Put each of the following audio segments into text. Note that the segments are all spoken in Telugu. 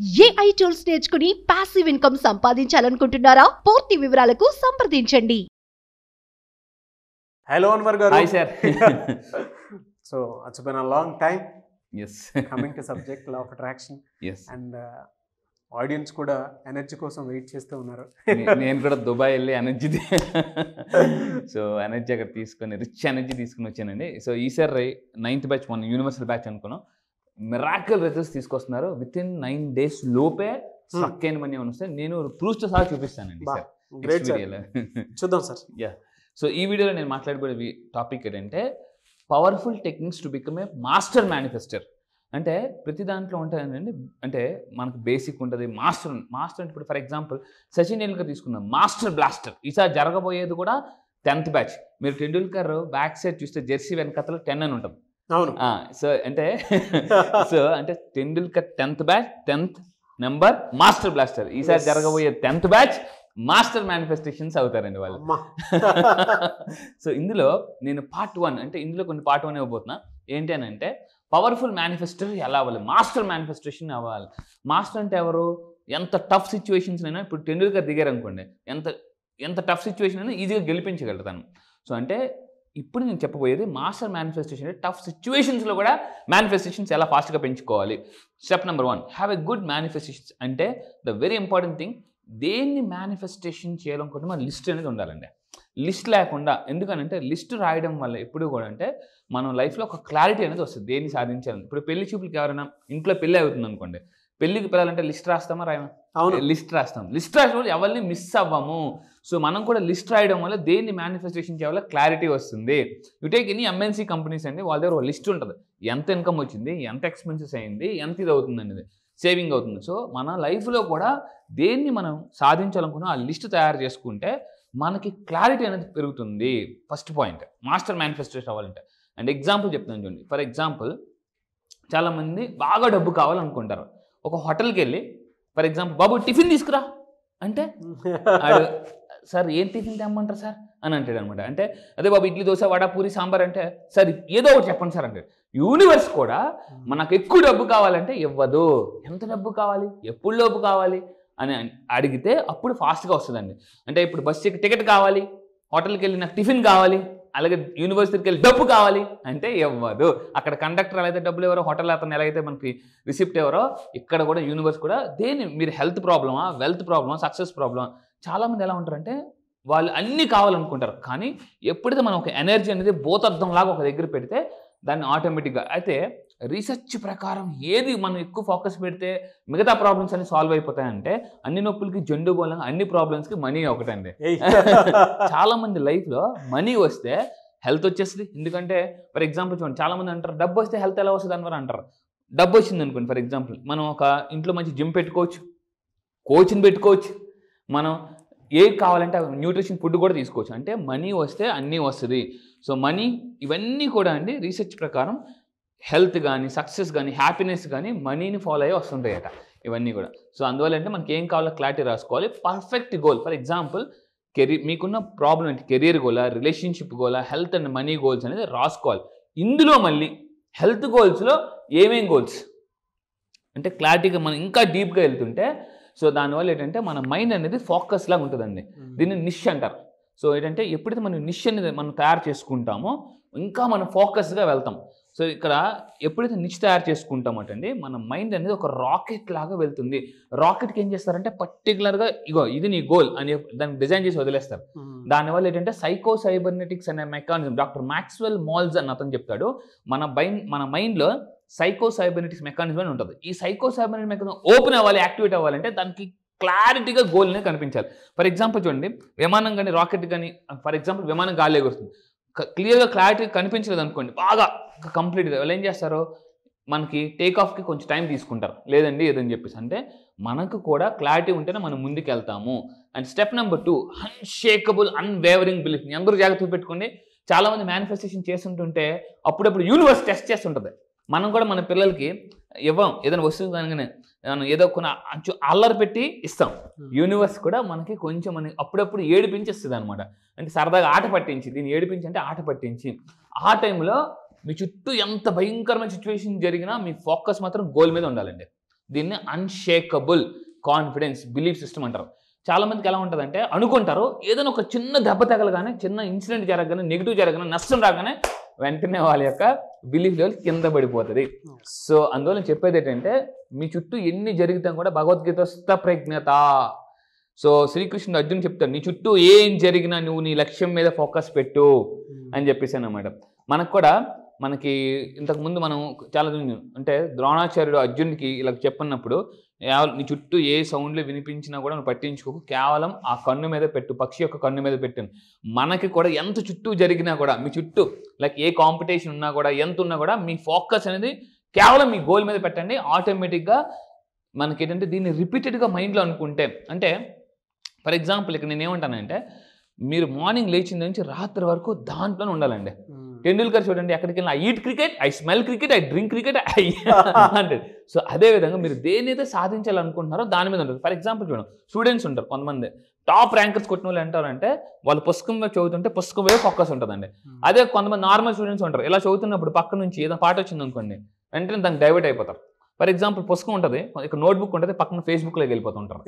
ఏఐ టూల్స్ నేర్చుకుని పాసివ్ ఇన్కమ్ సంపాదించాలనుకుంటున్నారా పూర్తి వివరాలకు సంప్రదించండి hello Anwar garu hi sir so it's been a long time yes coming to subject law of attraction yes and audience కూడా ఎనర్జీ కోసం వెయిట్ చేస్తూ ఉన్నారు నేను కూడా దుబాయ్ వెళ్ళి ఎనర్జీ సో ఎనర్జీ అక్కడ తీసుకొని రిచ్ ఎనర్జీ తీసుకుని వచ్చానండి సో ఈసారి నైన్త్ బ్యాచ్ మన యూనివర్సల్ బ్యాచ్ అనుకున్నాం మిరాకల్ రిజల్ట్స్ తీసుకొస్తున్నారు విత్ ఇన్ నైన్ డేస్ లోపే స్ట్రక్ అయిన మనీ ఏమైనా వస్తే నేను ప్రూఫ్తో సహా చూపిస్తానండి బా, సార్ గ్రేట్ సార్ చూద్దాం సార్ సో ఈ వీడియోలో నేను మాట్లాడబోయే టాపిక్ ఏంటంటే powerful techniques to become a master manifester అంటే ప్రతి దాంట్లో ఉంటాయండి అంటే మనకు బేసిక్ ఉంటుంది మాస్టర్ మాస్టర్ అంటే ఇప్పుడు ఫర్ ఎగ్జాంపుల్ సచిన్ టెండూల్కర్ తీసుకుందాం మాస్టర్ బ్లాస్టర్ ఈసారి జరగబోయేది కూడా టెన్త్ బ్యాచ్ మీరు టెండూల్కర్ బ్యాక్ సైడ్ చూస్తే జెర్సీ వెనకతలో టెన్ అని ఉంటుంది అవును సో అంటే సో అంటే Tendulkar tenth batch tenth number master blaster ఈసారి Yes. జరగబోయే టెన్త్ బ్యాచ్ మాస్టర్ మేనిఫెస్టేషన్స్ అవుతారండి వాళ్ళు అమ్మా సో ఇందులో నేను పార్ట్ వన్ అంటే ఇందులో కొన్ని పార్ట్ వన్ ఇవ్వబోతున్నా ఏంటి అని అంటే పవర్ఫుల్ మేనిఫెస్టర్ ఎలా అవ్వాలి మాస్టర్ మేనిఫెస్టేషన్ అవ్వాలి మాస్టర్ అంటే ఎవరు ఎంత టఫ్ సిచ్యువేషన్స్ అయినా ఇప్పుడు టెండూల్కర్ దిగారు అనుకోండి ఎంత ఎంత టఫ్ సిచ్యువేషన్ అయినా ఈజీగా గెలిపించగలుగుతాను సో అంటే ఇప్పుడు నేను చెప్పబోయేది మాస్టర్ మేనిఫెస్టేషన్ అంటే టఫ్ సిచ్యువేషన్స్లో కూడా మేనిఫెస్టేషన్స్ ఎలా ఫాస్ట్గా పెంచుకోవాలి step number one have a good manifestations అంటే ద వెరీ ఇంపార్టెంట్ థింగ్ దేన్ని మేనిఫెస్టేషన్ చేయాలనుకుంటే మన లిస్ట్ అనేది ఉండాలండి లిస్ట్ లేకుండా ఎందుకనంటే లిస్ట్ రాయడం వల్ల ఎప్పుడు కూడా అంటే మనం లైఫ్లో ఒక క్లారిటీ అనేది వస్తుంది దేన్ని సాధించాలని ఇప్పుడు పెళ్లి చూపులకి ఎవరైనా ఇంట్లో పెళ్ళి అవుతుంది అనుకోండి పెళ్ళికి పిల్లలంటే లిస్ట్ రాస్తామా రాయమా అవును లిస్ట్ రాస్తాం లిస్ట్ రాసినప్పుడు ఎవరిని మిస్ అవ్వము సో మనం కూడా లిస్ట్ రాయడం వల్ల దేన్ని మేనిఫెస్టేషన్ చేయాలో క్లారిటీ వస్తుంది you take any MNC companies అండి వాళ్ళ దగ్గర ఒక లిస్ట్ ఉంటుంది ఎంత ఇన్కమ్ వచ్చింది ఎంత ఎక్స్పెన్సెస్ అయింది ఎంత ఇది అవుతుంది అనేది సేవింగ్ అవుతుంది సో మన లైఫ్లో కూడా దేన్ని మనం సాధించాలనుకున్నా ఆ లిస్ట్ తయారు చేసుకుంటే మనకి క్లారిటీ అనేది పెరుగుతుంది ఫస్ట్ పాయింట్ మాస్టర్ మేనిఫెస్టేషన్ అవ్వాలంటే అండ్ ఎగ్జాంపుల్ చెప్తాను చూడండి ఫర్ ఎగ్జాంపుల్ చాలామంది బాగా డబ్బు కావాలనుకుంటారు ఒక హోటల్కి వెళ్ళి ఫర్ ఎగ్జాంపుల్ బాబు టిఫిన్ తీసుకురా అంటే ఆడు సార్ ఏం టిఫిన్ తెమ్మంటారు సార్ అని అంటాడు అనమాట అంటే అదే బాబు ఇడ్లీ దోశ వడ పూరి సాంబార్ అంటే సార్ ఏదో ఒకటి చెప్పండి సార్ అంటే యూనివర్స్ కూడా మనకు ఎక్కువ డబ్బు కావాలంటే ఇవ్వదు ఎంత డబ్బు కావాలి ఎప్పుడు లోపు కావాలి అని అడిగితే అప్పుడు ఫాస్ట్గా వస్తుందండి అంటే ఇప్పుడు బస్సు టికెట్ కావాలి హోటల్కి వెళ్ళి నాకు టిఫిన్ కావాలి అలాగే యూనివర్సిటీకి వెళ్ళి డబ్బు కావాలి అంటే ఇవ్వదు అక్కడ కండక్టర్ ఎలా అయితే డబ్బులు ఎవరో హోటల్ అతను ఎలా అయితే మనకి రిసిప్ట్ ఎవరో ఇక్కడ కూడా యూనివర్స్ కూడా దేని మీరు హెల్త్ ప్రాబ్లమా వెల్త్ ప్రాబ్లమా సక్సెస్ ప్రాబ్లమా చాలామంది ఎలా ఉంటారంటే వాళ్ళు అన్నీ కావాలనుకుంటారు కానీ ఎప్పుడైతే మనం ఒక ఎనర్జీ అనేది బోతర్థం లాగా ఒక దగ్గర పెడితే దాన్ని ఆటోమేటిక్గా అయితే రీసెర్చ్ ప్రకారం ఏది మనం ఎక్కువ ఫోకస్ పెడితే మిగతా ప్రాబ్లమ్స్ అన్ని సాల్వ్ అయిపోతాయంటే అన్ని నొప్పులకి జండు బోలంగా అన్ని ప్రాబ్లమ్స్కి మనీ ఒకటండి ఏయ్. చాలా మంది లైఫ్లో మనీ వస్తే హెల్త్ వచ్చేస్తుంది ఎందుకంటే ఫర్ ఎగ్జాంపుల్ చూడండి చాలా మంది అంటారు డబ్బు వస్తే హెల్త్ ఎలా వస్తుంది అని అంటారు డబ్బు వచ్చింది అనుకోండి ఫర్ ఎగ్జాంపుల్ మనం ఒక ఇంట్లో మంచి జిమ్ పెట్టుకోవచ్చు కోచ్ని పెట్టుకోవచ్చు మనం ఏది కావాలంటే న్యూట్రిషన్ ఫుడ్ కూడా తీసుకోవచ్చు అంటే మనీ వస్తే అన్నీ వస్తుంది సో మనీ ఇవన్నీ కూడా అండి రీసెర్చ్ ప్రకారం హెల్త్ కానీ సక్సెస్ కానీ హ్యాపీనెస్ కానీ మనీని ఫాలో అయ్యి వస్తుంటాయట ఇవన్నీ కూడా సో అందువల్ల అంటే మనకి ఏం కావాలో క్లారిటీ రాసుకోవాలి perfect goal for example career మీకున్న ప్రాబ్లం ఏంటి కెరీర్ గోలా రిలేషన్షిప్ గోలా హెల్త్ అండ్ మనీ గోల్స్ అనేది రాసుకోవాలి ఇందులో మళ్ళీ హెల్త్ గోల్స్లో ఏమేం గోల్స్ అంటే క్లారిటీగా మనం ఇంకా డీప్గా వెళ్తుంటే సో దానివల్ల ఏంటంటే మన మైండ్ అనేది ఫోకస్ లాగా ఉంటుందండి దీన్ని నిష్ అంటారు సో ఏంటంటే ఎప్పుడైతే మనం నిష్ అనేది మనం తయారు చేసుకుంటామో ఇంకా మనం ఫోకస్గా వెళ్తాం సో ఇక్కడ ఎప్పుడైతే నిష్ తయారు చేసుకుంటామటండి మన మైండ్ అనేది ఒక రాకెట్ లాగా వెళ్తుంది రాకెట్కి ఏం చేస్తారంటే పర్టికులర్గా ఇగో ఇది నీ గోల్ అని దాన్ని డిజైన్ చేసి వదిలేస్తారు దానివల్ల ఏంటంటే సైకో సైబర్నెటిక్స్ అనే మెకానిజం డాక్టర్ మ్యాక్స్వెల్ మాల్స్ అని అతను చెప్తాడు మన బైన్ మన మైండ్లో సైకో సైబర్నెటిక్స్ మెకానిజం అని ఉంటుంది ఈ సైకో సైబర్నెటిక్ మెకానిజం ఓపెన్ అవ్వాలి యాక్టివేట్ అవ్వాలంటే దానికి క్లారిటీగా గోల్ అనేది కనిపించాలి ఫర్ ఎగ్జాంపుల్ చూడంండి విమానం కానీ రాకెట్ కానీ ఫర్ ఎగ్జాంపుల్ విమానం గాలి ఎగురుతుంది క్లియర్గా క్లారిటీ కనిపించలేదు అనుకోండి బాగా కంప్లీట్గా వాళ్ళు ఏం చేస్తారు మనకి టేక్ ఆఫ్కి కొంచెం టైం తీసుకుంటారు లేదండి ఏదని చెప్పేసి అంటే మనకు కూడా క్లారిటీ ఉంటేనే మనం ముందుకు వెళ్తాము and step number two unshakeable unwavering belief మీ అందరూ జాగ్రత్తగా పెట్టుకోండి చాలా మంది మేనిఫెస్టేషన్ చేస్తుంటుంటే అప్పుడప్పుడు యూనివర్స్ టెస్ట్ చేస్తుంటుంది మనం కూడా మన పిల్లలకి ఇవ్వం ఏదైనా వస్తువు అనగానే మనం ఏదో కొన్ని అంచు అల్లరి పెట్టి ఇస్తాం యూనివర్స్ కూడా మనకి కొంచెం మనకి అప్పుడప్పుడు ఏడిపించేస్తుంది అనమాట అంటే సరదాగా ఆట పట్టించి దీన్ని ఏడిపించి అంటే ఆట పట్టించి ఆ టైంలో మీ చుట్టూ ఎంత భయంకరమైన సిచ్యువేషన్ జరిగినా మీ ఫోకస్ మాత్రం గోల్ మీద ఉండాలండి దీన్ని అన్షేకబుల్ కాన్ఫిడెన్స్ బిలీఫ్ సిస్టమ్ అంటారు చాలా మందికి ఎలా ఉంటుందంటే అనుకుంటారు ఏదైనా ఒక చిన్న దెబ్బ తగలగానే చిన్న ఇన్సిడెంట్ జరగగానే నెగిటివ్ జరగగానే నష్టం రాగానే వెంటనే వాళ్ళ యొక్క బిలీఫ్ లెవెల్ కింద పడిపోతుంది సో అందువల్ల నేను చెప్పేది ఏంటంటే మీ చుట్టూ ఎన్ని జరిగితే కూడా భగవద్గీత స్థ ప్రజ్ఞత సో శ్రీకృష్ణుడు అర్జున్ చెప్తాడు నీ చుట్టూ ఏం జరిగినా నువ్వు నీ లక్ష్యం మీద ఫోకస్ పెట్టు అని చెప్పేసి అన్నమాట మనకు కూడా మనకి ఇంతకు ముందు మనం చాలా చూసాం. అంటే ద్రోణాచార్యుడు అర్జున్కి ఇలా చెప్పినప్పుడు కేవలం నీ చుట్టూ ఏ సౌండ్లు వినిపించినా కూడా నువ్వు పట్టించుకోకు కేవలం ఆ కన్ను మీద పెట్టు పక్షి యొక్క కన్ను మీద పెట్టు మనకి కూడా ఎంత చుట్టూ జరిగినా కూడా మీ చుట్టూ లైక్ ఏ కాంపిటీషన్ ఉన్నా కూడా ఎంత ఉన్నా కూడా మీ ఫోకస్ అనేది కేవలం మీ గోల్ మీద పెట్టండి ఆటోమేటిక్గా మనకి ఏంటంటే దీన్ని రిపీటెడ్గా మైండ్లో అనుకుంటే అంటే ఫర్ ఎగ్జాంపుల్ ఇక్కడ నేను ఏమంటానంటే మీరు మార్నింగ్ లేచిన నుంచి రాత్రి వరకు దాంట్లోనే ఉండాలండి టెండూల్కర్ చూడండి ఎక్కడికి వెళ్ళినా I eat cricket I smell cricket I drink cricket I అంటాడు సో అదే విధంగా మీరు దేనైతే సాధించాలనుకుంటున్నారో దాని మీద ఉంటుంది ఫర్ ఎగ్జాంపుల్ చూడండి స్టూడెంట్స్ ఉంటారు కొంతమంది టాప్ ర్యాంకర్స్ కొట్టిన వాళ్ళు ఏంటారంటే వాళ్ళు పుస్తకం మీద చదువుతుంటే పుస్తకం మీద ఫోకస్ ఉంటుందండి అదే కొంతమంది నార్మల్ స్టూడెంట్స్ ఉంటారు ఇలా చదువుతున్నప్పుడు పక్క నుంచి ఏదో పాట వచ్చింది అనుకోండి వెంటనే దానికి డైవర్ట్ అయిపోతారు ఫర్ ఎగ్జాంపుల్ పుస్తకం ఉంటుంది ఇక్కడ నోట్బుక్ ఉంటుంది పక్కన ఫేస్బుక్లోకి వెళ్ళిపోతుంటారు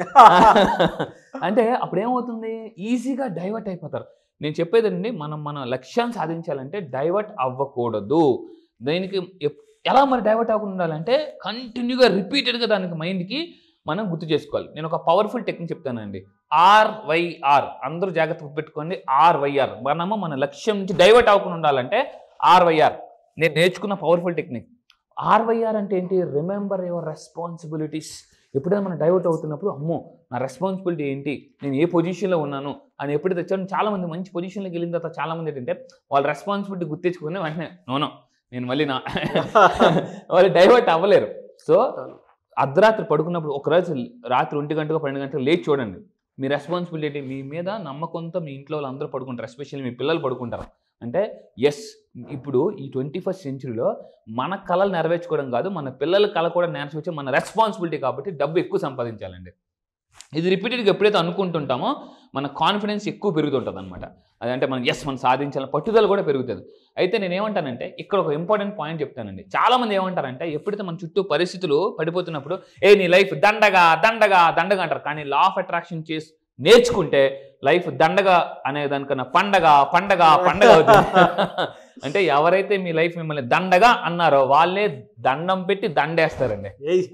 అంటే అప్పుడు ఏమవుతుంది ఈజీగా డైవర్ట్ అయిపోతారు నేను చెప్పేదండి మనం మన లక్ష్యాన్ని సాధించాలంటే డైవర్ట్ అవ్వకూడదు దీనికి ఎప్- ఎలా మరి డైవర్ట్ అవ్వకుండా ఉండాలంటే కంటిన్యూగా రిపీటెడ్గా దానికి మైండ్కి మనం గుర్తు చేసుకోవాలి నేను ఒక పవర్ఫుల్ టెక్నిక్ చెప్తానండి ఆర్వైఆర్ అందరూ జాగ్రత్త పెట్టుకోండి ఆర్వైఆర్ మనము మన లక్ష్యం నుంచి డైవర్ట్ అవ్వకుండా ఉండాలంటే ఆర్వైఆర్ నేను నేర్చుకున్న పవర్ఫుల్ టెక్నిక్ ఆర్వైఆర్ అంటే ఏంటి రిమెంబర్ యువర్ రెస్పాన్సిబిలిటీస్ ఎప్పుడైనా మనం డైవర్ట్ అవుతున్నప్పుడు అమ్మో నా రెస్పాన్సిబిలిటీ ఏంటి నేను ఏ పొజిషన్లో ఉన్నాను అని ఎప్పుడైతే వచ్చాను చాలా మంది మంచి పొజిషన్లోకి వెళ్ళిన తర్వాత చాలా మంది ఏంటంటే వాళ్ళ రెస్పాన్సిబిలిటీ గుర్తించుకుని వెంటనే నోనో నేను మళ్ళీ నా వాళ్ళు డైవర్ట్ అవ్వలేరు సో అర్ధరాత్రి పడుకున్నప్పుడు ఒక రోజు రాత్రి ఒంటి గంటకు పన్నెండు గంటలకు లేచి చూడండి మీ రెస్పాన్సిబిలిటీ మీ మీద నమ్మకంతో మీ ఇంట్లో వాళ్ళందరూ పడుకుంటారు ఎస్పెషల్లీ మీ పిల్లలు పడుకుంటారు అంటే ఎస్ ఇప్పుడు ఈ ట్వంటీ ఫస్ట్ సెంచురీలో మన కళలు నెరవేర్చుకోవడం కాదు మన పిల్లల కళ కూడా నెరవేర్చే మన రెస్పాన్సిబిలిటీ కాబట్టి డబ్బు ఎక్కువ సంపాదించాలండి ఇది రిపీటెడ్గా ఎప్పుడైతే అనుకుంటుంటామో మన కాన్ఫిడెన్స్ ఎక్కువ పెరుగుతుంటుంది అనమాట అదంటే మనం ఎస్ మనం సాధించాలని పట్టుదల కూడా పెరుగుతుంది అయితే నేను ఏమంటానంటే ఇక్కడ ఒక ఇంపార్టెంట్ పాయింట్ చెప్తానండి చాలా మంది ఏమంటారంటే ఎప్పుడైతే మన చుట్టూ పరిస్థితులు పడిపోతున్నప్పుడు ఏ నీ లైఫ్ దండగా దండగా దండగా అంటారు కానీ లా ఆఫ్ అట్రాక్షన్ చేసి నేర్చుకుంటే లైఫ్ దండగా అనే దానికన్నా పండగ పండగ పండగ అవుతుంది అంటే ఎవరైతే మీ లైఫ్ మిమ్మల్ని దండగా అన్నారో వాళ్ళే దండం పెట్టి దండేస్తారండి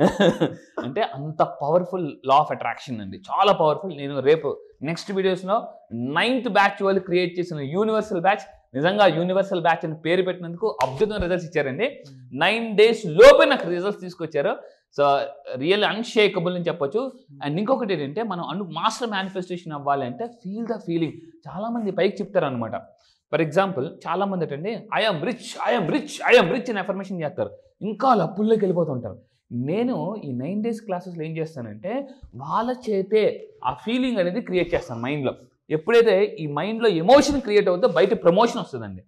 అంటే అంత పవర్ఫుల్ లా ఆఫ్ అట్రాక్షన్ అండి చాలా పవర్ఫుల్ నేను రేపు నెక్స్ట్ వీడియోస్లో నైన్త్ బ్యాచ్ వాళ్ళు క్రియేట్ చేసిన యూనివర్సల్ బ్యాచ్ నిజంగా యూనివర్సల్ బ్యాచ్ అని పేరు పెట్టినందుకు అద్భుతమైన రిజల్ట్స్ ఇచ్చారండి నైన్ డేస్ లోపే నాకు రిజల్ట్స్ తీసుకొచ్చారు సో రియల్ అన్షేకబుల్ అని చెప్పొచ్చు అండ్ ఇంకొకటి ఏంటంటే మనం అను మాస్టర్ మేనిఫెస్టేషన్ అవ్వాలి అంటే ఫీల్ ద ఫీలింగ్ చాలామంది పైకి చెప్తారు అనమాట ఫర్ ఎగ్జాంపుల్ చాలామంది ఏంటంటే I'm rich I'm rich I'm rich అని అఫర్మేషన్ చేస్తారు ఇంకా లప్పుల్లోకి వెళ్ళిపోతుంటారు నేను ఈ నైన్ డేస్ క్లాసెస్లో ఏం చేస్తానంటే వాళ్ళ చేతే ఆ ఫీలింగ్ అనేది క్రియేట్ చేస్తాను మైండ్లో ఎప్పుడైతే ఈ మైండ్లో ఎమోషన్ క్రియేట్ అవుతుందో బయట ప్రమోషన్ వస్తుందండి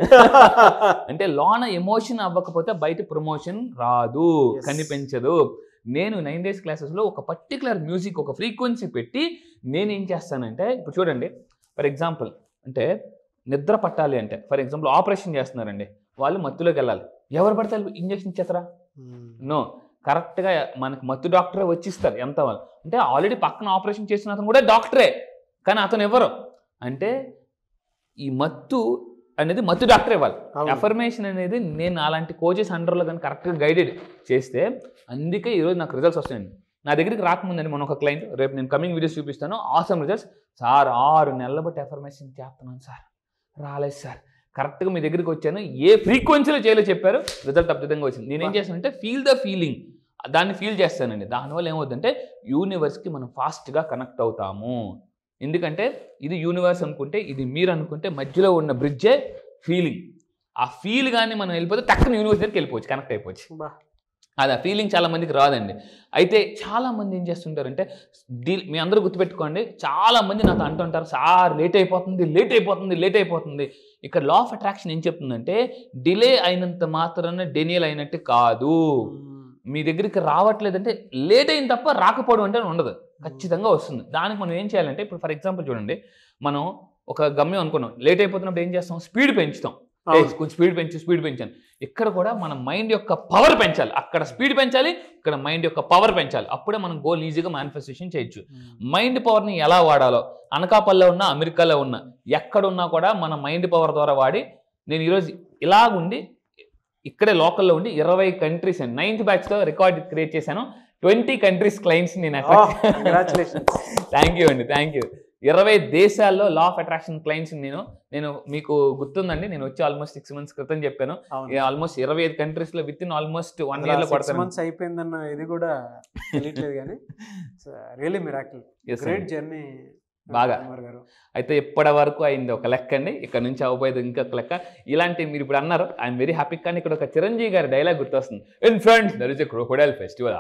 అంటే లోన ఎమోషన్ అవ్వకపోతే బయట ప్రమోషన్ రాదు Yes. కనిపించదు నేను నైన్ డేస్ క్లాసెస్లో ఒక పర్టికులర్ మ్యూజిక్ ఒక ఫ్రీక్వెన్సీ పెట్టి నేను ఏం చేస్తానంటే ఇప్పుడు చూడండి ఫర్ ఎగ్జాంపుల్ అంటే నిద్ర పట్టాలి అంటే ఫర్ ఎగ్జాంపుల్ ఆపరేషన్ చేస్తున్నారండి వాళ్ళు మత్తులోకి వెళ్ళాలి ఎవరు పడితే ఇంజక్షన్ ఇచ్చేస్తారా నో కరెక్ట్గా మనకి మత్తు డాక్టరే వచ్చిస్తారు ఎంత వాళ్ళు అంటే ఆల్రెడీ పక్కన ఆపరేషన్ చేసిన అతను కూడా డాక్టరే కానీ అతను ఎవరు అంటే ఈ మత్తు అనేది మత్తు డాక్టర్ ఇవ్వాలి అవును. అఫర్మేషన్ అనేది నేను అలాంటి కోచెస్ అండర్లో కానీ కరెక్ట్గా గైడెడ్ చేస్తే అందుకే ఈరోజు నాకు రిజల్ట్స్ వస్తాయండి నా దగ్గరికి రాకముందండి మన ఒక క్లయింట్ రేపు నేను కమింగ్ వీడియోస్ చూపిస్తాను ఆసమ్ రిజల్ట్స్ సార్ ఆరు నెలల బట్టి అఫర్మేషన్ చేస్తున్నాను సార్ రాలేదు సార్ కరెక్ట్గా మీ దగ్గరికి వచ్చాను ఏ ఫ్రీక్వెన్సీలో చేయాలో చెప్పారు రిజల్ట్ అద్భుతంగా వచ్చింది నేనేం చేస్తానంటే ఫీల్ ద ఫీలింగ్ దాన్ని ఫీల్ చేస్తానండి దానివల్ల ఏమవుతుందంటే యూనివర్స్కి మనం ఫాస్ట్గా కనెక్ట్ అవుతాము ఎందుకంటే ఇది యూనివర్స్ అనుకుంటే ఇది మీరు అనుకుంటే మధ్యలో ఉన్న బ్రిడ్జే ఫీలింగ్ ఆ ఫీల్ కానీ మనం వెళ్ళిపోతే టక్కున యూనివర్స్ దగ్గరికి వెళ్ళిపోవచ్చు కనెక్ట్ అయిపోవచ్చు అది ఆ ఫీలింగ్ చాలా మందికి రాదండి అయితే చాలా మంది ఏం చేస్తుంటారంటే డీల్ మీ అందరూ గుర్తుపెట్టుకోండి చాలా మంది నాతో అంటుంటారు సార్ లేట్ అయిపోతుంది లేట్ అయిపోతుంది లేట్ అయిపోతుంది ఇక్కడ లా ఆఫ్ అట్రాక్షన్ ఏం చెప్తుందంటే డిలే అయినంత మాత్రాన డెనియల్ అయినట్టు కాదు మీ దగ్గరికి రావట్లేదంటే లేట్ అయిన తప్ప రాకపోవడం అంటే ఉండదు ఖచ్చితంగా వస్తుంది దానికి మనం ఏం చేయాలంటే ఇప్పుడు ఫర్ ఎగ్జాంపుల్ చూడండి మనం ఒక గమ్యం అనుకున్నాం లేట్ అయిపోతున్నప్పుడు ఏం చేస్తాం స్పీడ్ పెంచుతాం "ఏయ్, కొంచెం స్పీడ్ పెంచు స్పీడ్ పెంచాను ఇక్కడ కూడా మన మైండ్ యొక్క పవర్ పెంచాలి అక్కడ స్పీడ్ పెంచాలి ఇక్కడ మైండ్ యొక్క పవర్ పెంచాలి అప్పుడే మనం గోల్ ఈజీగా మేనిఫెస్టేషన్ చేయొచ్చు మైండ్ పవర్ని ఎలా వాడాలో అనకాపల్లిలో ఉన్న అమెరికాలో ఉన్న ఎక్కడున్నా కూడా మన మైండ్ పవర్ ద్వారా వాడి నేను ఈరోజు ఇలాగుండి ఇక్కడే లోకల్లో ఉండి ఇరవై కంట్రీస్ నైన్త్ బ్యాచ్తో రికార్డ్ క్రియేట్ చేశాను ట్వంటీ కంట్రీస్ క్లయింట్స్ నేను కంగ్రాచులేషన్ థ్యాంక్ యూ అండి థ్యాంక్ యూ ఇరవై దేశాల్లో లా ఆఫ్ అట్రాక్షన్ క్లయింట్స్ నేను నేను మీకు గుర్తుందండి నేను వచ్చి ఆల్మోస్ట్ సిక్స్ మంత్స్ క్రితం చెప్పాను అవును ఆల్మోస్ట్ ఇరవై ఐదు కంట్రీస్ లో within almost one year లో సిక్స్ కొడతాను మంత్స్ అయిపోయిందన్న ఇది కూడా తెలియట్లేదు కానీ రియలీ మిరాకిల్ Yes, గ్రేట్ అండి. జర్నీ బాగా. కుమార్ గారు అయితే ఇప్పటి వరకు అయింది ఒక లెక్క అండి ఇక్కడ నుంచి అవ్వబోయేది ఇంకొక లెక్క ఇలాంటి మీరు ఇప్పుడు అన్నారు ఐఎమ్ వెరీ హ్యాపీ కానీ ఇక్కడ ఒక చిరంజీవి గారి డైలాగ్ గుర్తొస్తుంది in friends there is a crocodile festival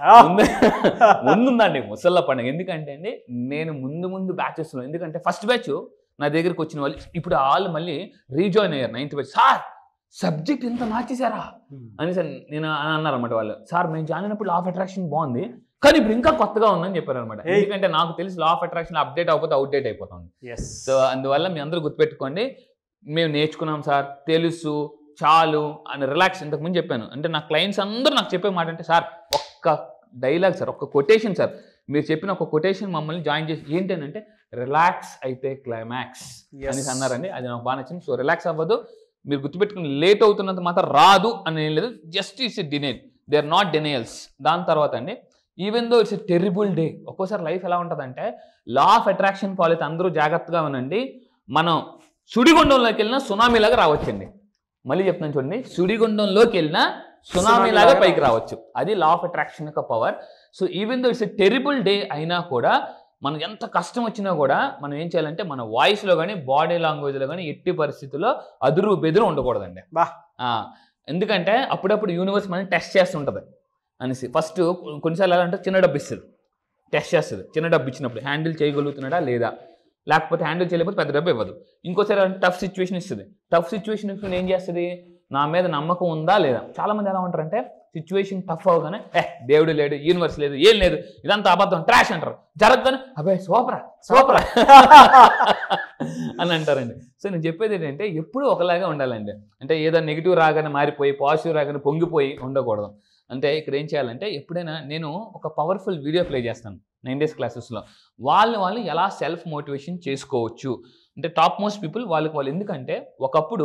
ముందుందండి ముసళ్ళ పండుగ ఎందుకంటే అండి నేను ముందు ముందు బ్యాచెస్ ఎందుకంటే ఫస్ట్ బ్యాచ్ నా దగ్గరికి వచ్చిన వాళ్ళు ఇప్పుడు వాళ్ళు మళ్ళీ రీజాయిన్ అయ్యారు నైన్త్ బ్యాచ్ సార్ సబ్జెక్ట్ ఎంత మార్చేశారా అని సార్ నేను అని అన్నారు అనమాట వాళ్ళు సార్ మేము జాయిన్ అయినప్పుడు లా ఆఫ్ అట్రాక్షన్ బాగుంది కానీ ఇప్పుడు ఇంకా కొత్తగా ఉందని చెప్పారు అనమాట Hey. ఎందుకంటే నాకు తెలిసి లా ఆఫ్ అట్రాక్షన్ అప్డేట్ అయిపోతే అవుట్డేట్ అయిపోతుంది ఎస్ సో అందువల్ల మీ అందరూ గుర్తుపెట్టుకోండి మేము నేర్చుకున్నాం సార్ తెలుసు చాలు అని రిలాక్స్ ఇంతకు ముందు చెప్పాను అంటే నా క్లయింట్స్ అందరూ నాకు చెప్పే మాట అంటే సార్ ఒక్క డైలాగ్ సార్ ఒక్క కొటేషన్ సార్ మీరు చెప్పిన ఒక కొటేషన్ మమ్మల్ని జాయిన్ చేసి ఏంటంటే రిలాక్స్ అయితే క్లైమాక్స్ అనేసి అన్నారండి అది నాకు బాగా నచ్చింది సో రిలాక్స్ అవ్వదు మీరు గుర్తుపెట్టుకుని లేట్ అవుతున్నంత మాత్రం రాదు అని ఏం లేదు just it's denial they are not denials దాని తర్వాత అండి even though it's a terrible day ఒక్కోసారి లైఫ్ ఎలా ఉంటుందంటే లా ఆఫ్ అట్రాక్షన్ ఫాలో అయితే అందరూ జాగ్రత్తగా ఉండండి మనం సుడిగుండంలోకి వెళ్ళినా సునామీలాగా రావచ్చండి మళ్ళీ చెప్తున్నాను చూడండి సుడిగుండంలోకి వెళ్ళినా సునామీలాగా పైకి రావచ్చు అది లా ఆఫ్ అట్రాక్షన్ యొక్క power so even though it's a terrible day అయినా కూడా మనం ఎంత కష్టం వచ్చినా కూడా మనం ఏం చేయాలంటే మన వాయిస్లో కానీ బాడీ లాంగ్వేజ్లో కానీ ఎట్టి పరిస్థితుల్లో అదురు బెదురు ఉండకూడదండి బా. ఆ, ఎందుకంటే అప్పుడప్పుడు యూనివర్స్ మనం టెస్ట్ చేస్తుంటుంది అనేసి ఫస్ట్ కొన్నిసార్లు ఎలా అంటే చిన్న డబ్బు ఇస్తుంది టెస్ట్ చేస్తుంది చిన్న డబ్బు ఇచ్చినప్పుడు హ్యాండిల్ చేయగలుగుతున్నాడా లేదా లేకపోతే హ్యాండిల్ చేయలేకపోతే పెద్ద డబ్బు ఇవ్వదు ఇంకోసారి టఫ్ సిచ్యువేషన్ ఇస్తుంది టఫ్ సిచ్యువేషన్ ఇస్తుంది ఏం చేస్తుంది నా మీద నమ్మకం ఉందా లేదా చాలా మంది ఎలా ఉంటారంటే సిచ్యువేషన్ టఫ్ అవగానే ఏ దేవుడు లేడు యూనివర్స్ లేదు ఏం లేదు ఇదంతా అబద్ధం ట్రాష్ అంటారు జరగగానే అబ్బాయి సూపరా సూపరా అని అంటారండి సో నేను చెప్పేది ఏంటంటే ఎప్పుడూ ఒకలాగా ఉండాలండి అంటే ఏదో నెగిటివ్ రాగానే మారిపోయి పాజిటివ్ రాగానే పొంగిపోయి ఉండకూడదు అంటే ఇక్కడ ఏం చేయాలంటే ఎప్పుడైనా నేను ఒక పవర్ఫుల్ వీడియో ప్లే చేస్తాను నైన్ డేస్ క్లాసెస్లో వాళ్ళు వాళ్ళు ఎలా సెల్ఫ్ మోటివేషన్ చేసుకోవచ్చు అంటే టాప్ మోస్ట్ పీపుల్ వాళ్ళకి వాళ్ళు ఎందుకంటే ఒకప్పుడు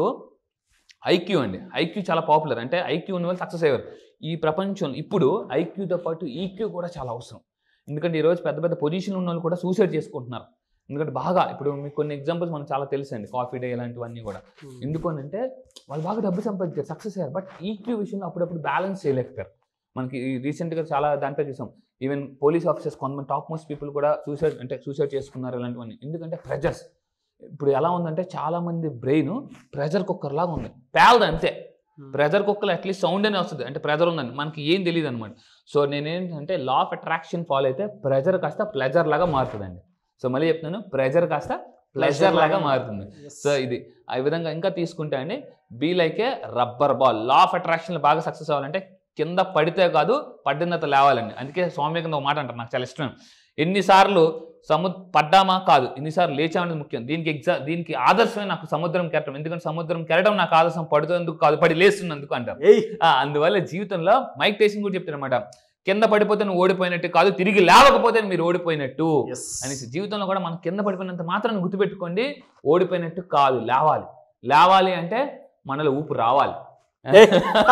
ఐక్యూ అండి ఐక్యూ చాలా పాపులర్ అంటే ఐక్యూ ఉన్న వాళ్ళు సక్సెస్ అయ్యారు ఈ ప్రపంచం ఇప్పుడు ఐక్యూతో పాటు ఈక్యూ కూడా చాలా అవసరం ఎందుకంటే ఈరోజు పెద్ద పెద్ద పొజిషన్లు ఉన్న వాళ్ళు కూడా సూసైడ్ చేసుకుంటున్నారు ఎందుకంటే బాగా ఇప్పుడు మీకు కొన్ని ఎగ్జాంపుల్స్ మనకు చాలా తెలుసు అండి కాఫీ డే ఇలాంటివన్నీ కూడా ఎందుకు అని అంటే వాళ్ళు బాగా డబ్బు సంపాదించారు సక్సెస్ అయ్యారు బట్ ఈక్యూ విషయంలో అప్పుడప్పుడు బ్యాలెన్స్ చేయలేకపోయారు మనకి రీసెంట్గా చాలా దాంట్లో చూసాం ఈవెన్ పోలీస్ ఆఫీసర్స్ కొంతమంది టాప్ మోస్ట్ పీపుల్ కూడా సూసైడ్ అంటే సూసైడ్ చేసుకున్నారు ఇలాంటివన్నీ ఎందుకంటే ప్రెజర్స్ ఇప్పుడు ఎలా ఉందంటే చాలా మంది బ్రెయిన్ ప్రెజర్ కుక్కర్ లాగా ఉంది పేలదు అంతే ప్రెజర్ కుక్కర్ అట్లీస్ట్ సౌండ్ అనే వస్తుంది అంటే ప్రెజర్ ఉందని మనకి ఏం తెలియదు అనమాట సో నేనేంటంటే లా ఆఫ్ అట్రాక్షన్ ఫాలో అయితే ప్రెజర్ కాస్త ప్లెజర్ లాగా మారుతుందండి సో మళ్ళీ చెప్తున్నాను ప్రెజర్ కాస్త ప్లెజర్ లాగా మారుతుంది సో ఇది ఆ విధంగా ఇంకా తీసుకుంటే అండి be like a rubber ball law of attraction బాగా సక్సెస్ అవ్వాలంటే కింద పడితే కాదు పడిన తర్వాత లేవాలండి అందుకే స్వామి కింద ఒక మాట అంటారు నాకు చాలా ఇష్టం ఎన్నిసార్లు సము పడ్డామా కాదు ఎన్నిసార్లు లేచామనేది ముఖ్యం దీనికి ఎగ్జా దీనికి ఆదర్శమే నాకు సముద్రం కెరటం ఎందుకంటే సముద్రం కెరటం నాకు ఆదర్శం పడుతున్నందుకు కాదు పడి లేస్తున్నందుకు అంటారు ఏయ్ ఆ, అందువల్ల జీవితంలో మైక్ టేసింగ్ కూడా చెప్తారన్నమాట కింద పడిపోతే నువ్వు ఓడిపోయినట్టు కాదు తిరిగి లేవకపోతే మీరు ఓడిపోయినట్టు ఎస్ అనేసి జీవితంలో కూడా మనం కింద పడిపోయినంత మాత్రం గుర్తుపెట్టుకోండి ఓడిపోయినట్టు కాదు లేవాలి లేవాలి అంటే మనలో ఊపు రావాలి ఏయ్.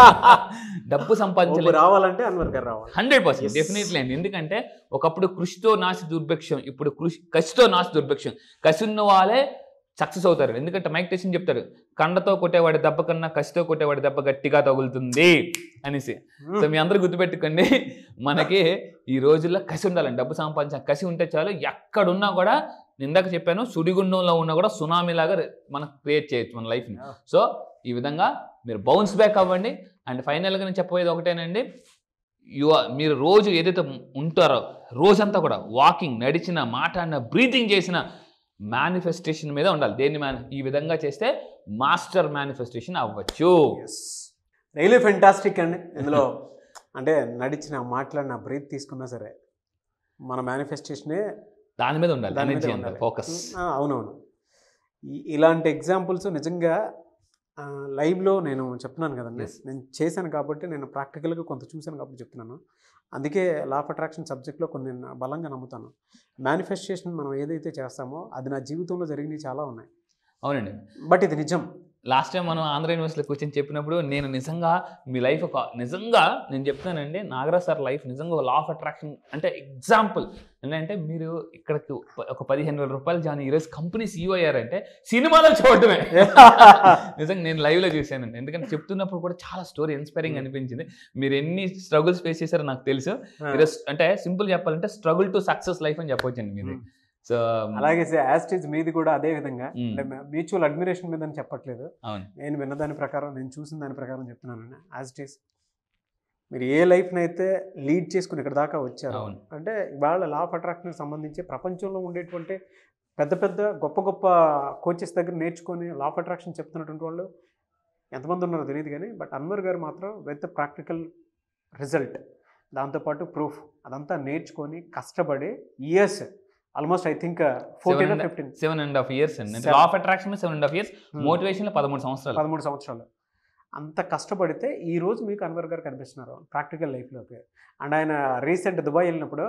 డబ్బు సంపాదించలేదు రావాలంటే అన్వర్ గారు రావాలి హండ్రెడ్ పర్సెంట్ Yes. డెఫినెట్లీ అండి ఎందుకంటే ఒకప్పుడు కృషితో నాసి దుర్భిక్షం ఇప్పుడు కృషి కసితో నాసి దుర్భిక్షం కసి ఉన్న వాళ్ళే సక్సెస్ అవుతారు ఎందుకంటే మైక్ టెస్టింగ్ చెప్తారు కండతో కొట్టేవాడి దెబ్బ కన్నా కసితో కొట్టేవాడి దెబ్బ గట్టిగా తగులుతుంది అనేసి సో మీ అందరూ గుర్తుపెట్టుకోండి మనకి ఈ రోజుల్లో కసి ఉండాలండి డబ్బు సంపాదించిన కసి ఉంటే చాలు ఎక్కడున్నా కూడా నేను ఇందాక చెప్పాను సుడిగుండంలో ఉన్నా కూడా సునామీ లాగా మనం క్రియేట్ చేయొచ్చు మన లైఫ్ని Yeah. సో ఈ విధంగా మీరు బౌన్స్ బ్యాక్ అవ్వండి అండ్ ఫైనల్గా నేను చెప్పబోయేది ఒకటేనండి యు మీరు రోజు ఏదైతే ఉంటారో రోజంతా కూడా వాకింగ్ నడిచిన మాట్లాడిన బ్రీతింగ్ చేసిన మేనిఫెస్టేషన్ మీద ఉండాలి దేన్ని మ్యాన్ ఈ విధంగా చేస్తే మాస్టర్ మేనిఫెస్టేషన్ అవ్వచ్చు ఎస్ రియలీ ఫెంటాస్టిక్ అండి ఇందులో అంటే నడిచిన మాట్లాడిన బ్రీత్ తీసుకున్నా సరే మన మేనిఫెస్టేషనే దాని మీద ఉండాలి దాని మీద ఎనర్జీ అంతా ఉండాలి. ఫోకస్ ఆ, అవునవును ఈ- ఇలాంటి ఎగ్జాంపుల్స్ నిజంగా ఆ, లైవ్లో నేను చెప్తున్నాను కదండి Yes. నేను చేశాను కాబట్టి నేను ప్రాక్టికల్గా కొంత చూశాను కాబట్టి చెప్తున్నాను అందుకే లా ఆఫ్ అట్రాక్షన్ సబ్జెక్ట్లో కొన్ని నేను బలంగా నమ్ముతాను మేనిఫెస్టేషన్ మనం ఏదైతే చేస్తామో అది నా జీవితంలో జరిగినవి చాలా ఉన్నాయి అవునండి బట్ ఇది నిజం లాస్ట్ టైం మనం ఆంధ్ర యూనివర్సిటీలో కూర్చొని చెప్పినప్పుడు నేను నిజంగా మీ లైఫ్ ఒక నిజంగా నేను చెప్తానండి నాగరాజ్ సార్ లైఫ్ నిజంగా లా ఆఫ్ అట్రాక్షన్ అంటే ఎగ్జాంపుల్ ఏంటంటే మీరు ఇక్కడికి ఒక పదిహేను వేల రూపాయలు జాయిన్ ఈరోజు కంపెనీ సీఓ అయ్యారంటే సినిమాలో చూడటమే నిజంగా నేను లైవ్లో చూశానండి ఎందుకంటే చెప్తున్నప్పుడు కూడా చాలా స్టోరీ ఇన్స్పైరింగ్ అనిపించింది మీరు ఎన్ని స్ట్రగుల్స్ ఫేస్ చేశారో నాకు తెలుసు ఈరోజు అంటే సింపుల్ చెప్పాలంటే స్ట్రగుల్ టు సక్సెస్ లైఫ్ అని చెప్పొచ్చండి మీది సో అలాగే యాస్టేజ్ మీది కూడా అదే విధంగా మ్మ్. అంటే మ్యూచువల్ అడ్మిరేషన్ మీద అని చెప్పట్లేదు అవును నేను విన్న దాని ప్రకారం నేను చూసిన దాని ప్రకారం చెప్తున్నాను యాజ్ ఇట్ ఈస్ మీరు ఏ లైఫ్ని అయితే లీడ్ చేసుకుని ఇక్కడ దాకా వచ్చారు అవును అంటే ఇవాళ లా ఆఫ్ అట్రాక్షన్కి సంబంధించి ప్రపంచంలో ఉండేటువంటి పెద్ద పెద్ద గొప్ప గొప్ప కోచెస్ దగ్గర నేర్చుకొని లా ఆఫ్ అట్రాక్షన్ చెప్తున్నటువంటి వాళ్ళు ఎంతమంది ఉన్నారో తెలియదు కానీ బట్ అన్వర్ గారు మాత్రం విత్ ప్రాక్టికల్ రిజల్ట్ దాంతోపాటు ప్రూఫ్ అదంతా నేర్చుకొని కష్టపడి years almost I think fourteen Seven- fifteen seven and half years అండి Seven. Law of attraction seven and half years motivation లో పదమూడు సంవత్సరాలు పదమూడు సంవత్సరాలు అంత కష్టపడితే ఈ రోజు మీకు అన్వర్ గారు కనిపిస్తున్నారు ప్రాక్టికల్ లైఫ్లోకి అండ్ ఆయన రీసెంట్ దుబాయ్ వెళ్ళినప్పుడు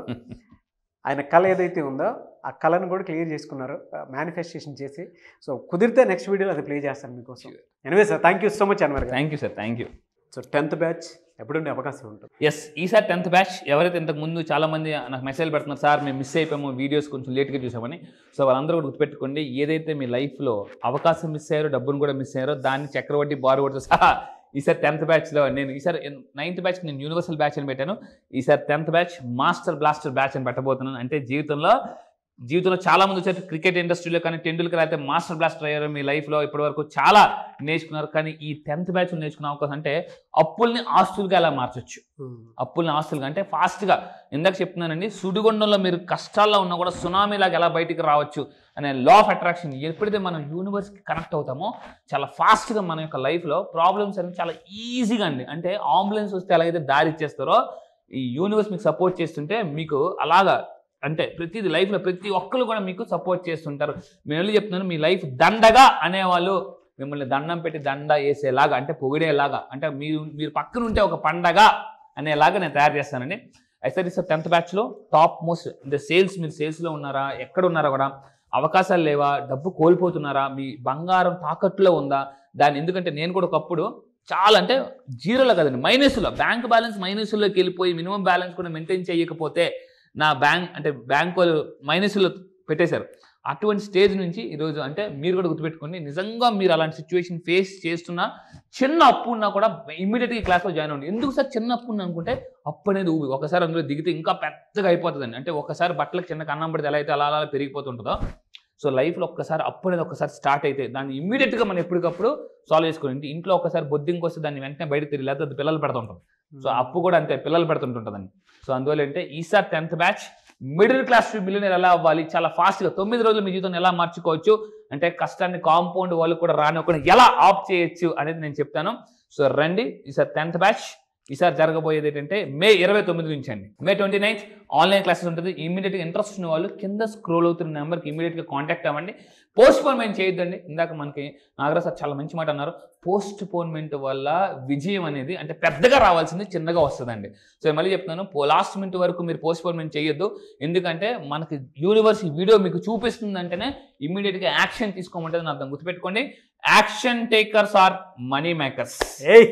ఆయన కళ ఏదైతే ఉందో ఆ కళను కూడా క్లియర్ చేసుకున్నారు మేనిఫెస్టేషన్ చేసి సో కుదిరితే నెక్స్ట్ వీడియోలో అది ప్లే చేస్తాను మీకోసం anyway sir thank you so much Anwar garu thank you sir thank you so tenth batch ఎప్పుడుండే అవకాశం ఉంటుంది ఎస్ ఈసారి టెన్త్ బ్యాచ్ ఎవరైతే ఇంతకు ముందు చాలా మంది నాకు మెసేజ్ పెడుతున్నారు సార్ మేము మిస్ అయిపోయాము వీడియోస్ కొంచెం లేట్గా చూసామని సో వాళ్ళందరూ కూడా గుర్తుపెట్టుకోండి ఏదైతే మీ లైఫ్లో అవకాశం మిస్ అయ్యారో డబ్బును కూడా మిస్ అయ్యారో దాన్ని చక్రవడ్డీ బారువడ్తో సహా ఈసారి టెన్త్ బ్యాచ్లో నేను ఈసారి నైన్త్ బ్యాచ్కి నేను యూనివర్సల్ బ్యాచ్ అని పెట్టాను ఈసారి tenth batch master blaster batch అని పెట్టబోతున్నాను అంటే జీవితంలో జీవితంలో చాలా మంది వచ్చారు క్రికెట్ ఇండస్ట్రీలో కానీ టెండూల్కర్ అయితే మాస్టర్ బ్లాస్టర్ అయ్యారు మీ లైఫ్లో ఇప్పటివరకు చాలా నేర్చుకున్నారు కానీ ఈ టెన్త్ బ్యాచ్ నేర్చుకునే అవకాశం అంటే అప్పుల్ని ఆస్తులుగా ఎలా మార్చొచ్చు అప్పుల్ని ఆస్తులుగా అంటే ఫాస్ట్గా ఇందాక చెప్తున్నానండి సుడిగుండంలో మీరు కష్టాల్లో ఉన్నా కూడా సునామీ లాగా ఎలా బయటికి రావచ్చు అనే లా ఆఫ్ అట్రాక్షన్ ఎప్పుడైతే మనం యూనివర్స్కి కనెక్ట్ అవుతామో చాలా ఫాస్ట్గా మన యొక్క లైఫ్లో ప్రాబ్లమ్స్ అనేవి చాలా ఈజీగా అండి అంటే అంబులెన్స్ వస్తే ఎలాగైతే దారి ఇచ్చేస్తారో ఈ యూనివర్స్ మీకు సపోర్ట్ చేస్తుంటే మీకు అలాగా అంటే ప్రతిది లైఫ్లో ప్రతి ఒక్కరు కూడా మీకు సపోర్ట్ చేస్తుంటారు నేను వెళ్ళి చెప్తున్నాను మీ లైఫ్ దండగా అనేవాళ్ళు మిమ్మల్ని దండం పెట్టి దండ వేసేలాగా అంటే పొగిడేలాగా అంటే మీరు మీరు పక్కన ఉంటే ఒక పండగ అనేలాగా నేను తయారు చేస్తానండి అయితే సార్ టెన్త్ బ్యాచ్లో టాప్ మోస్ట్ అంటే సేల్స్ మీరు సేల్స్లో ఉన్నారా ఎక్కడ ఉన్నారా కూడా అవకాశాలు లేవా డబ్బు కోల్పోతున్నారా మీ బంగారం తాకట్టులో ఉందా దాన్ని ఎందుకంటే నేను కూడా ఒకప్పుడు చాలా అంటే జీరోలో కదండి మైనస్లో బ్యాంక్ బ్యాలెన్స్ మైనస్లోకి వెళ్ళిపోయి మినిమం బ్యాలెన్స్ కూడా మెయింటైన్ చేయకపోతే నా బ్యాంక్ అంటే బ్యాంక్ వాళ్ళు మైనస్లో పెట్టేశారు అటువంటి స్టేజ్ నుంచి ఈరోజు అంటే మీరు కూడా గుర్తుపెట్టుకోండి నిజంగా మీరు అలాంటి సిచ్యువేషన్ ఫేస్ చేస్తున్నా చిన్న అప్పు ఉన్నా కూడా ఇమీడియట్గా ఈ క్లాస్లో జాయిన్ అవ్వండి ఎందుకు సార్ చిన్న అప్పు ఉంది అనుకుంటే అప్పు అనేది ఊబి ఒకసారి అందులో దిగితే ఇంకా పెద్దగా అయిపోతుందండి అంటే ఒకసారి బట్టలకు చిన్న కన్నం పడితే ఎలా అయితే అలా అలా పెరిగిపోతుంటుందో సో లైఫ్లో ఒక్కసారి అప్పు అనేది ఒకసారి స్టార్ట్ అయితే దాన్ని ఇమీడియట్గా మనం ఎప్పటికప్పుడు సాల్వ్ చేసుకోండి ఇంట్లో ఒకసారి బొద్దింకి వస్తే దాన్ని వెంటనే బయట తిరిగి లేకపోతే అది పిల్లలు పెడుతుంటాం సో అప్పు కూడా అంతే పిల్లలు పెడుతుంటుంటుందండి సో అందువల్ల అంటే ఈసారి tenth batch middle class to millionaire ఎలా అవ్వాలి చాలా ఫాస్ట్గా తొమ్మిది రోజులు మీ జీవితం ఎలా మార్చుకోవచ్చు అంటే కష్టాన్ని కాంపౌండ్ వాళ్ళు కూడా రానివ్వకుండా ఎలా ఆఫ్ చేయొచ్చు అనేది నేను చెప్తాను సో రండి ఈసారి టెన్త్ బ్యాచ్ ఈసారి జరగబోయేది ఏంటంటే మే ఇరవై తొమ్మిది నుంచి అండి May twenty ninth online classes ఉంటుంది ఇమీడియట్గా ఇంట్రెస్ట్ ఉన్న వాళ్ళు కింద స్క్రోల్ అవుతున్న నెంబర్కి ఇమీడియట్గా కాంటాక్ట్ అవ్వండి పోస్ట్ పోన్మెంట్ చేయొద్దండి ఇందాక మనకి నాగరాజ్ సార్ చాలా మంచి మాట అన్నారు పోస్ట్ పోన్మెంట్ వల్ల విజయం అనేది అంటే పెద్దగా రావాల్సింది చిన్నగా వస్తుందండి సో మళ్ళీ చెప్తున్నాను లాస్ట్ మినిట్ వరకు మీరు పోస్ట్ పోన్మెంట్ చేయొద్దు ఎందుకంటే మనకి యూనివర్స్ ఈ వీడియో మీకు చూపిస్తుందంటేనే ఇమీడియట్గా యాక్షన్ తీసుకోమంటుంది అర్థం గుర్తుపెట్టుకోండి action takers are money makers ఏయ్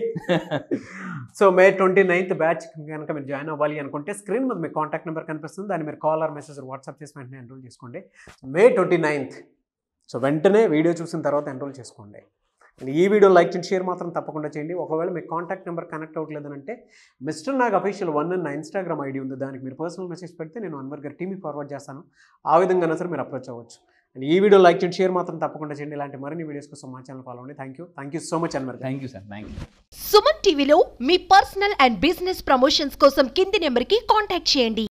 so May twenty ninth batch కనుక మీరు జాయిన్ అవ్వాలి అనుకుంటే స్క్రీన్ మీద మీ కాంటాక్ట్ నెంబర్ కనిపిస్తుంది దాన్ని మీరు కాల్ ఆర్ మెసేజ్ వాట్సాప్ చేసి వెంటనే ఎన్రోల్ చేసుకోండి మే ట్వంటీ నైన్త్ సో వెంటనే వీడియో చూసిన తర్వాత ఎన్రోల్ చేసుకోండి And ఈ వీడియో లైక్ చేయండి షేర్ మాత్రం తప్పకుండా చేయండి ఒకవేళ మీ కాంటాక్ట్ నెంబర్ కనెక్ట్ అవ్వట్లేదు అంటే మిస్టర్ నాగ్ అఫీషియల్ వన్ నా ఇన్స్టాగ్రామ్ ఐడి ఉంది దానికి మీరు పర్సనల్ మెసేజ్ పెడితే నేను అన్వర్ గారి టీమ్కి ఫార్వర్డ్ చేస్తాను ఆ విధంగా సరే మీరు అప్రోచ్ అవ్వచ్చు అండ్ ఈ వీడియో లైక్ చేయండి షేర్ మాత్రం తప్పకుండా చేయండి ఇలాంటి మరిన్ని వీడియోస్ కోసం మా ఛానల్ ఫాలో అండి thank you thank you so much Anwar garu thank you sir thank you Suman టీవీలో మీ పర్సనల్ అండ్ బిజినెస్ ప్రమోషన్స్ కోసం కింది నెంబర్కి కాంటాక్ట్ చేయండి